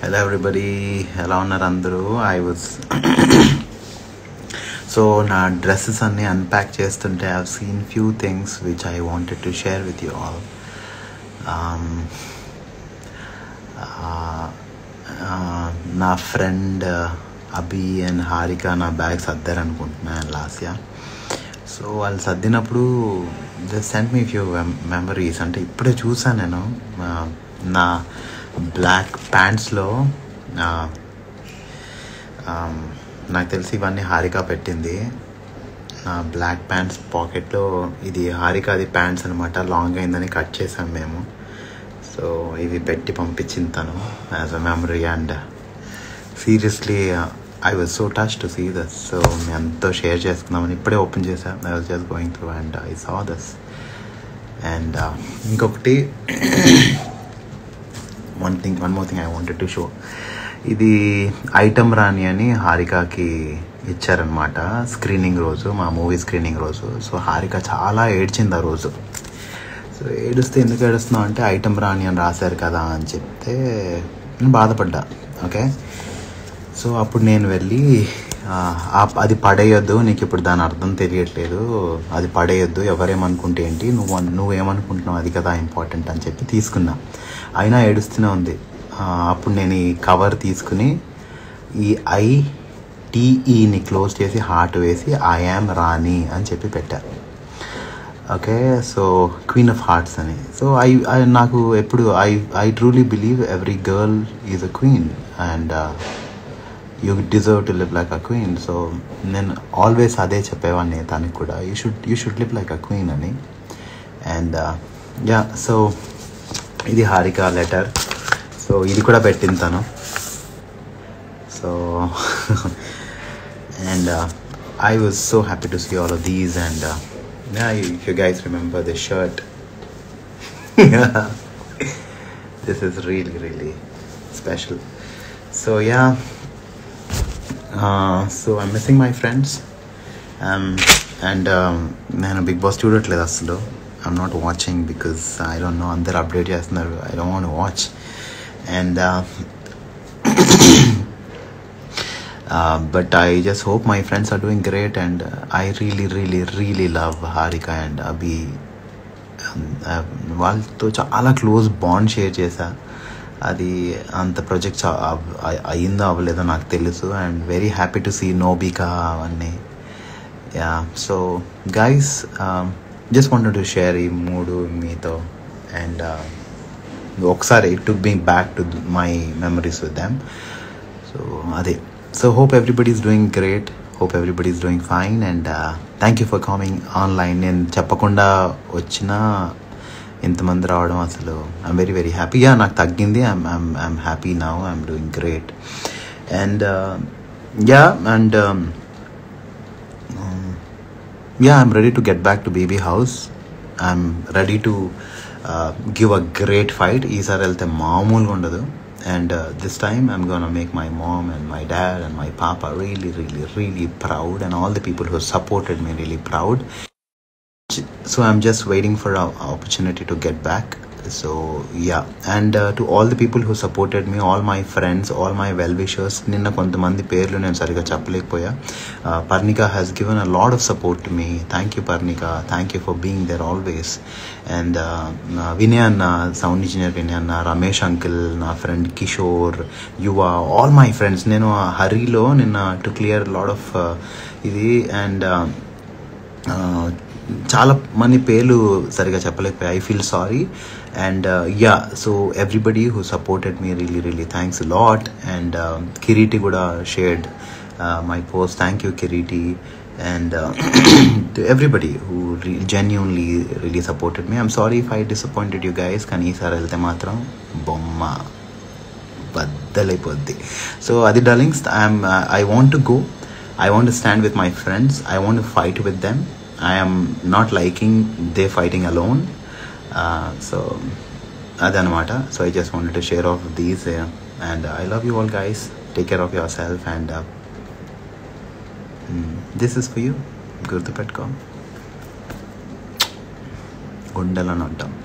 hello everybody ఎలా ఉన్నారు అందరూ ఐ వాజ్ సో నా డ్రెస్సెస్ అన్నీ అన్ప్యాక్ చేస్తుంటే I seen few things which I wanted to share with you all నా ఫ్రెండ్ అభి అండ్ హారిక నా బ్యాగ్ సర్దారు అనుకుంటున్నాను లాస్ట్ ఇయర్ సో వాళ్ళు సర్దినప్పుడు just sent me few memories అంటే ఇప్పుడే చూసాను నేను ఆ, నా బ్లాక్ ప్యాంట్స్లో నాకు తెలిసి ఇవన్నీ హారిక పెట్టింది నా బ్లాక్ ప్యాంట్స్ పాకెట్లో ఇది హారికాది ప్యాంట్స్ అనమాట లాంగ్ అయిందని కట్ చేసాం మేము సో ఇవి పెట్టి పంపించింది తను as a memory and seriously I was so touch to see this so మీ అంతా షేర్ చేసుకుందామని ఇప్పుడే ఓపెన్ చేశాను I was just going through and I saw this and ఇంకొకటి one thing one more thing I wanted to show ఇది item Rani అని హారికకి ఇచ్చారనమాట స్క్రీనింగ్ రోజు మా మూవీ స్క్రీనింగ్ రోజు సో హారిక చాలా ఏడ్చింది ఆ రోజు సో ఏడుస్తే ఎందుకు ఏడుస్తున్నావు అంటే ఐటమ్ రాణి అని రాశారు కదా అని చెప్తే నేను బాధపడ్డా ఓకే సో అప్పుడు నేను వెళ్ళి ఆ, ఆ- అది పడేయొద్దు నీకు ఇప్పుడు దాని అర్థం తెలియట్లేదు అది పడేయొద్దు ఎవరేమనుకుంటే ఏంటి నువ్వు అన్- నువ్వేమనుకుంటున్నావు అది కదా ఇంపార్టెంట్ అని చెప్పి తీసుకున్నా అయినా ఏడుస్తూనే ఉంది ఆ, అప్పుడు నేను ఈ కవర్ తీసుకుని ఈ ఐ టీఈని క్లోజ్ చేసి హార్ట్ వేసి ఐ యామ్ రాణి అని చెప్పి పెట్టా okay so queen of hearts అని సో ఐ ఐ నాకు ఎప్పుడు I I truly believe every girl is a queen and you deserve to live like a queen so నేను ఆల్వేస్ అదే చెప్పేవాడిని తనకి కూడా you should you should live like a queen అని and yeah so ఇది Harika letter so ఇది కూడా పెట్టింది తను so and I was so happy to see all of these and if you guys remember this shirt this is really really special so yeah uh, so i'm missing my friends um, and um, నేను Bigg Boss చూడట్లేదు అసలు I'm not watching because I don't know అందరు update చేస్తున్నారు I don't want watch and but I just hope my friends are doing great and I really really really love Harika and Abhi ఆ, వాళ్ళతో చాలా close bond share చేశా అది అంత project అయ్యిందో అవ్వలేదో నాకు తెలుసు and very happy to see నోబికా అవన్నీ yeah so guys just wanted to share ఈ మూడు మీతో అండ్ ఒకసారి to be back to my memories with them so అదే so hope everybody is doing great hope everybody is doing fine and thank you for coming online నేను చెప్పకుండా వచ్చినా ఇంతమంది రావడం అసలు I'm very very happy yeah నాకు తగ్గింది I'm I'm I'm happy now I'm doing great and yeah and yeah i'm ready to get back to baby house i'm ready to uh, give a great fight ఈసారి వెళ్తే మామూలుగా ఉండదు and this time I'm gonna make my mom and my dad and my పాప really really really proud and all the people who supported me really proud so i'm just waiting for an opportunity to get back so yeah and uh, to all the people who supported me all my friends all my well wishers నిన్న కొంతమంది పేర్లు నేను సరిగా చెప్పలేకపోయా Parnika has given a lot of support to me thank you Parnika thank you for being there always and Vinay అన్న sound engineer Vinay అన్న Ramesh uncle నా friend Kishore Yuva all my friends నేను ఆ హరీలో నిన్న టు క్లియర్ లాడ్ ఆఫ్ ఇది అండ్ చాలా మంది పేర్లు సరిగా చెప్పలేకపోయా I feel sorry and yeah so everybody who supported me really really thanks lot and Kireeti కూడా shared my post thank you Kireeti and everybody who genuinely really supported me I'm sorry if I disappointed you guys కానీ ఈసారి వెళ్తే మాత్రం బొమ్మ బద్దలైపోద్ది so అది darlings I'm I want to go I want to stand with my friends I want to fight with them I am not liking they fighting alone so అదనమాట so I just wanted to share of these and I love you all guys take care of yourself and this is for you గుర్తుపెట్టుకో గుండెలను ఉంటాం